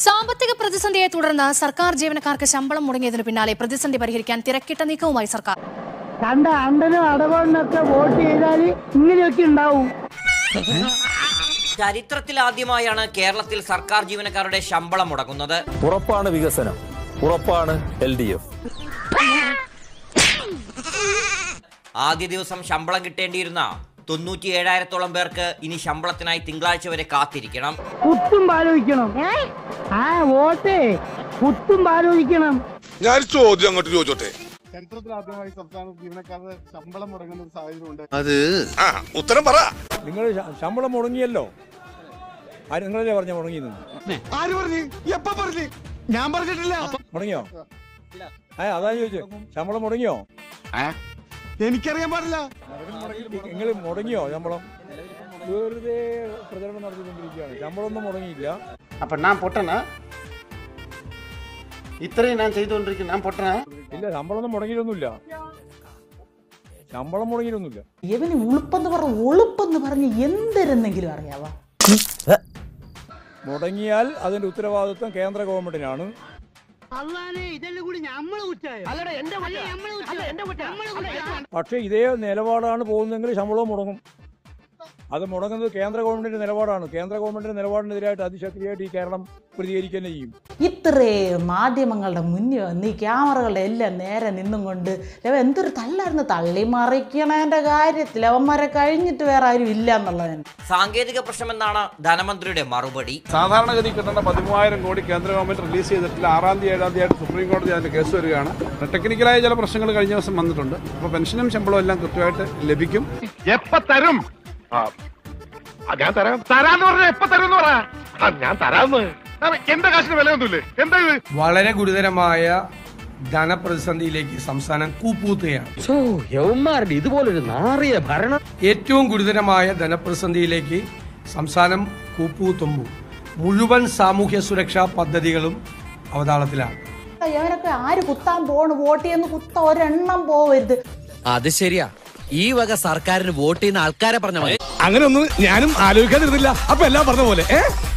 സാമ്പത്തിക പ്രതിസന്ധിയെ തുടർന്ന് സർക്കാർ ജീവനക്കാർക്ക് ശമ്പളം മുടങ്ങിയതിനു പിന്നാലെ പ്രതിസന്ധി പരിഹരിക്കാൻ തിരക്കിട്ട നീക്കവുമായി സർക്കാർ കണ്ട അണ്ടനും അടവണ്ണൊക്കെ വോട്ട് ചെയ്താൽ ഇങ്ങനെയൊക്കെ ഉണ്ടാവും ചരിത്രത്തിലാദ്യമായാണ് കേരളത്തിൽ സർക്കാർ ജീവനക്കാരുടെ ശമ്പളം മുടങ്ങുന്നത് ഉറപ്പാണ് വികസനം ഉറപ്പാണ് എൽ ഡി എഫ് ആദ്യ ദിവസം ശമ്പളം കിട്ടേണ്ടിയിരുന്ന തൊണ്ണൂറ്റി ഏഴായിരത്തോളം പേർക്ക് ഇനി ശമ്പളത്തിനായി തിങ്കളാഴ്ച വരെ കാത്തിരിക്കണം കുത്തും പാലോചിക്കണം ആ വോട്ടേ കുത്തും പാലോചിക്കണം ഞാൻ ചോദ്യം അങ്ങോട്ട് ചോദിച്ചോട്ടെ ചരിത്രത്തിലാദ്യമായി സംസ്ഥാന ജീവനക്കാരുടെ ശമ്പളം മുടങ്ങുന്ന ഒരു സാഹചര്യമുണ്ട് ആ ഉത്തരം പറ നിങ്ങൾ ശ- ശമ്പളം മുടങ്ങിയല്ലോ ആര് നിങ്ങളല്ലേ പറഞ്ഞ മുടങ്ങിയെന്ന് ആര് പറഞ്ഞു എപ്പ പറഞ്ഞു ഞാൻ പറഞ്ഞിട്ടില്ല മുടങ്ങിയോ ഏ അതാ ചോദിച്ചു ശമ്പളം മുടങ്ങിയോ എനിക്കറിയാൻ പാടില്ല നിങ്ങൾ മുടങ്ങിയോ ശമ്പളം വെറുതെ പ്രചരണം നടത്തിക്കൊണ്ടിരിക്കുകയാണ് ശമ്പളം ഒന്നും മുടങ്ങിയില്ല அப்ப நான் பொட்டனா இத்தனையும் நான் செய்து கொண்டிருக்கேன் நான் பொட்டனா ഇല്ല ശമ്പളം ഒന്നും മുടങ്ങിയിട്ടൊന്നുമില്ല ശമ്പളം മുടങ്ങിയിട്ടൊന്നുമില്ല ഇവന് ഉളുപ്പെന്ന് പറ ഉളുപ്പെന്ന് പറഞ്ഞ് എന്തിരുന്നെങ്കിലും അറിയാവാ മുടങ്ങിയാൽ അതിന്റെ ഉത്തരവാദിത്വം കേന്ദ്ര ഗവൺമെന്റിനാണ് ഇതെല്ലാം കൂടി നമ്മള് കുറ്റായോ അല്ലടാ എന്റെ പക്ഷേ ഇതേ നിലപാടാണ് പോകുന്നതെങ്കിൽ ശമ്പളവും മുടങ്ങും അത് മുടങ്ങുന്നത് കേന്ദ്ര ഗവൺമെന്റിന്റെ നിലപാടാണ് കേന്ദ്ര ഗവൺമെന്റിന്റെ നിലപാടിനെതിരായിട്ട് അതിശക്തിയായിട്ട് ഈ കേരളം പ്രതികരിക്കുക തന്നെ ചെയ്യും ഇത്രയും മാധ്യമങ്ങളുടെ മുന്നിൽ വന്ന് ഈ ക്യാമറകളുടെ എല്ലാം നേരെ നിന്നും കൊണ്ട് ലവ എന്തൊരു തള്ളായിരുന്നു തള്ളി മറിക്കണതിന്റെ കാര്യത്തിൽ അവന്മാരെ കഴിഞ്ഞിട്ട് വേറെ ആരും ഇല്ല എന്നുള്ളതിന് സാങ്കേതിക പ്രശ്നമെന്നാണ് ധനമന്ത്രിയുടെ മറുപടി സാധാരണഗതി കിട്ടേണ്ട പതിമൂവായിരം കോടി കേന്ദ്ര ഗവൺമെന്റ് റിലീസ് ചെയ്തിട്ടില്ല ആറാം തീയതി ഏഴാം തീയതി ആയിട്ട് സുപ്രീം കോടതി അതിന്റെ കേസ് വരികയാണ് ടെക്നിക്കലായ ചില പ്രശ്നങ്ങൾ കഴിഞ്ഞ ദിവസം വന്നിട്ടുണ്ട് അപ്പോൾ പെൻഷനും ശമ്പളവും എല്ലാം കൃത്യമായിട്ട് ലഭിക്കും എപ്പ തരും ഞാൻ തരാം തരാന്ന് പറഞ്ഞ എപ്പ തരും എന്ന് പറ ഞാൻ തരാന്ന് എന്റെ കാശിന് വിലയൊന്നുമില്ലേ എന്താ ഇത് വളരെ ഗുരുതരമായ ധനപ്രതിസന്ധിയിലേക്ക് സംസ്ഥാനം കൂപ്പൂത്തുകയാണ് ഇതുപോലൊരു നാറിയ ഭരണം ഏറ്റവും ഗുരുതരമായ ധനപ്രതിസന്ധിയിലേക്ക് സംസ്ഥാനം കൂപ്പൂത്തുമ്പോൾ മുഴുവൻ സാമൂഹ്യ സുരക്ഷാ പദ്ധതികളും അവതാളത്തിലാണ് ഇവനൊക്കെ ആര് കുത്താൻ പോണ് വോട്ട് ചെയ്യുന്ന കുത്ത ഒരെണ്ണം പോവരുത് അത് ശരിയാ ഈ വക സർക്കാരിന് വോട്ട് ചെയ്യുന്ന ആൾക്കാരെ പറഞ്ഞ മതി അങ്ങനെ ഒന്നും ഞാനും ആലോചിക്കാതിരുന്നില്ല അപ്പൊ എല്ലാം പറഞ്ഞ പോലെ ഏഹ്